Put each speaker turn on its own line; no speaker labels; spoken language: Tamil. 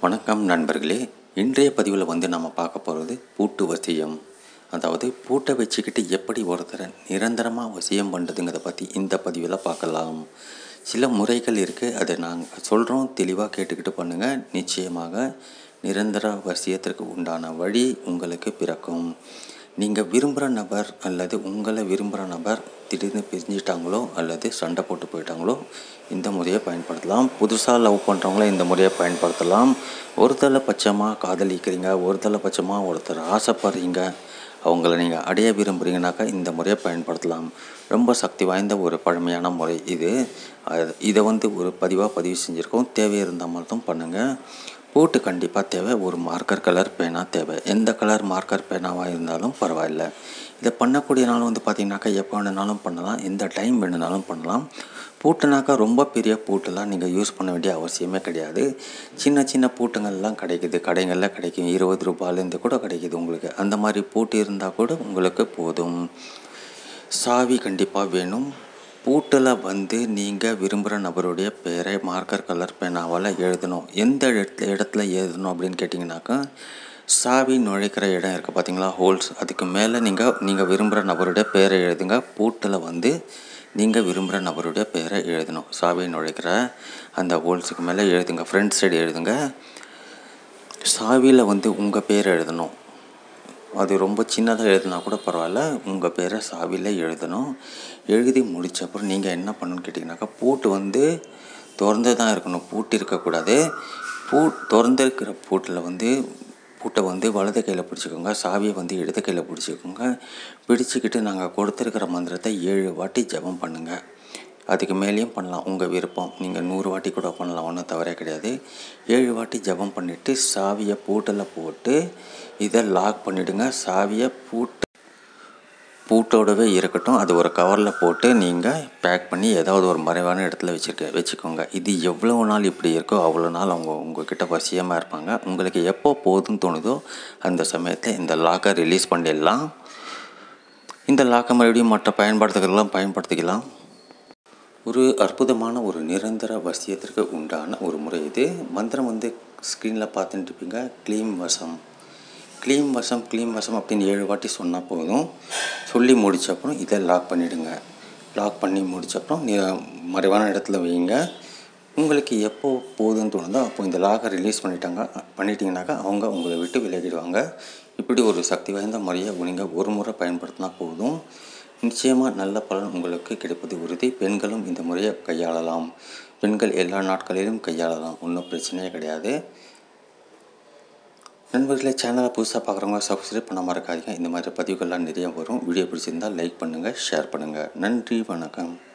வணக்கம் நண்பர்களே இன்றைய பதிவில் வந்து நம்ம பார்க்க போகிறது பூட்டு வசியம் அதாவது பூட்டை வச்சுக்கிட்டு எப்படி ஒருத்தரை நிரந்தரமாக வசியம் பண்ணுறதுங்கிறத பற்றி இந்த பதிவில் பார்க்கலாம் சில முறைகள் இருக்குது அதை நாங்கள் சொல்கிறோம் தெளிவாக கேட்டுக்கிட்டு பண்ணுங்கள் நிச்சயமாக நிரந்தர வசியத்திற்கு உண்டான வழி உங்களுக்கு பிறக்கும் நீங்கள் விரும்புகிற நபர் அல்லது உங்களை விரும்புகிற நபர் திடீர்னு பிரிஞ்சிட்டாங்களோ அல்லது சண்டை போட்டு போயிட்டாங்களோ இந்த முறையை பயன்படுத்தலாம் புதுசாக லவ் பண்ணுறவங்கள இந்த முறையை பயன்படுத்தலாம் ஒருதலை பட்சமாக காதலிக்கிறீங்க ஒருதலை பட்சமாக ஒருத்தர் ஆசைப்படுறீங்க அவங்கள நீங்கள் அடைய விரும்புகிறீங்கனாக்கா இந்த முறையை பயன்படுத்தலாம் ரொம்ப சக்தி வாய்ந்த ஒரு பழமையான முறை இது அது- இதை வந்து ஒரு பதிவாக பதிவு செஞ்சுருக்கோம் தேவை இருந்தால் மட்டும் பண்ணுங்கள் பூட்டு கண்டிப்பாக தேவை ஒரு மார்க்கர் கலர் பேனா தேவை எந்த கலர் மார்க்கர் பேனாவாக இருந்தாலும் பரவாயில்ல இதை பண்ணக்கூடிய நாள் வந்து பார்த்திங்கனாக்கா எப்போ வேணுனாலும் பண்ணலாம் எந்த டைம் வேணுனாலும் பண்ணலாம் பூட்டுனாக்கா ரொம்ப பெரிய பூட்டெல்லாம் நீங்கள் யூஸ் பண்ண வேண்டிய அவசியமே கிடையாது சின்ன சின்ன பூட்டுங்கள்லாம் கிடைக்குது கடைகளில் கிடைக்கும் இருபது ரூபாயிலேருந்து கூட கிடைக்குது உங்களுக்கு அந்த மாதிரி பூட்டு இருந்தால் கூட உங்களுக்கு போதும் சாவி கண்டிப்பாக வேணும் பூட்டில் வந்து நீங்கள் விரும்புகிற நபருடைய பெயரை மார்க்கர் கலர் பேனாவால் எழுதணும் எந்த இடத்துல இடத்துல எழுதணும் அப்படின்னு கேட்டிங்கனாக்கா சாவி நுழைக்கிற இடம் இருக்குது பார்த்தீங்களா ஹோல்ஸ் அதுக்கு மேலே நீங்கள் நீங்கள் விரும்புகிற நபருடைய பெயரை எழுதுங்க பூட்டில் வந்து நீங்கள் விரும்புகிற நபருடைய பெயரை எழுதணும் சாவி நுழைக்கிற அந்த ஹோல்ஸுக்கு மேலே எழுதுங்க ஃப்ரண்ட் சைடு எழுதுங்க சாவியில் வந்து உங்கள் பேர் எழுதணும் அது ரொம்ப சின்னதாக எழுதினா கூட பரவாயில்ல உங்கள் பேரை சாவியில் எழுதணும் எழுதி முடிச்ச அப்புறம் நீங்கள் என்ன பண்ணணும்னு கேட்டிங்கனாக்கா பூட்டு வந்து திறந்து தான் இருக்கணும் பூட்டு இருக்கக்கூடாது பூ திறந்திருக்கிற பூட்டில் வந்து பூட்டை வந்து வலது கையில் பிடிச்சிக்கோங்க சாவியை வந்து இடது கையில் பிடிச்சிக்கோங்க பிடிச்சிக்கிட்டு நாங்கள் கொடுத்துருக்கிற மந்திரத்தை ஏழு வாட்டி ஜெபம் பண்ணுங்கள் அதுக்கு மேலேயும் பண்ணலாம் உங்கள் விருப்பம் நீங்கள் நூறு வாட்டி கூட பண்ணலாம் ஒன்றும் தவறே கிடையாது ஏழு வாட்டி ஜெபம் பண்ணிவிட்டு சாவியை பூட்டில் போட்டு இதை லாக் பண்ணிவிடுங்க சாவியை பூட்டு பூட்டோடவே இருக்கட்டும் அது ஒரு கவரில் போட்டு நீங்கள் பேக் பண்ணி ஏதாவது ஒரு மறைவான இடத்துல வச்சுருக்க வச்சுக்கோங்க இது எவ்வளோ நாள் இப்படி இருக்கோ அவ்வளோ நாள் அவங்க உங்ககிட்ட வசியமாக இருப்பாங்க உங்களுக்கு எப்போ போதும்னு தோணுதோ அந்த சமயத்தில் இந்த லாக்கை ரிலீஸ் பண்ணிடலாம் இந்த லாக்கை மறுபடியும் மற்ற பயன்பாடுத்துக்கெல்லாம் பயன்படுத்திக்கலாம் ஒரு அற்புதமான ஒரு நிரந்தர வசியத்திற்கு உண்டான ஒரு முறை இது மந்திரம் வந்து ஸ்க்ரீனில் பார்த்துட்டு இருப்பீங்க க்ளீம் வசம் க்ளீம் வசம் க்ளீம் வசம் அப்படின்னு ஏழு வாட்டி சொன்னால் போதும் சொல்லி முடிச்ச அப்புறம் இதை லாக் பண்ணிவிடுங்க லாக் பண்ணி முடிச்ச அப்புறம் நீ மறைவான இடத்துல வைங்க உங்களுக்கு எப்போ போதும்னு தோணுதோ அப்போ இந்த லாக்கை ரிலீஸ் பண்ணிட்டாங்க பண்ணிட்டீங்கனாக்கா அவங்க உங்களை விட்டு விலகிடுவாங்க இப்படி ஒரு சக்தி வாய்ந்த முறையை நீங்கள் ஒரு முறை பயன்படுத்தினா போதும் நிச்சயமாக நல்ல பலன் உங்களுக்கு கிடைப்பது உறுதி பெண்களும் இந்த முறையை கையாளலாம் பெண்கள் எல்லா நாட்களிலும் கையாளலாம் ஒன்றும் பிரச்சனையே கிடையாது நண்பர்களே சேனலை புதுசாக பார்க்குறவங்க சப்ஸ்கிரைப் பண்ணாமல் இருக்காதீங்க இந்த மாதிரி பதிவுகள்லாம் நிறைய வரும் வீடியோ பிடிச்சிருந்தால் லைக் பண்ணுங்கள் ஷேர் பண்ணுங்கள் நன்றி வணக்கம்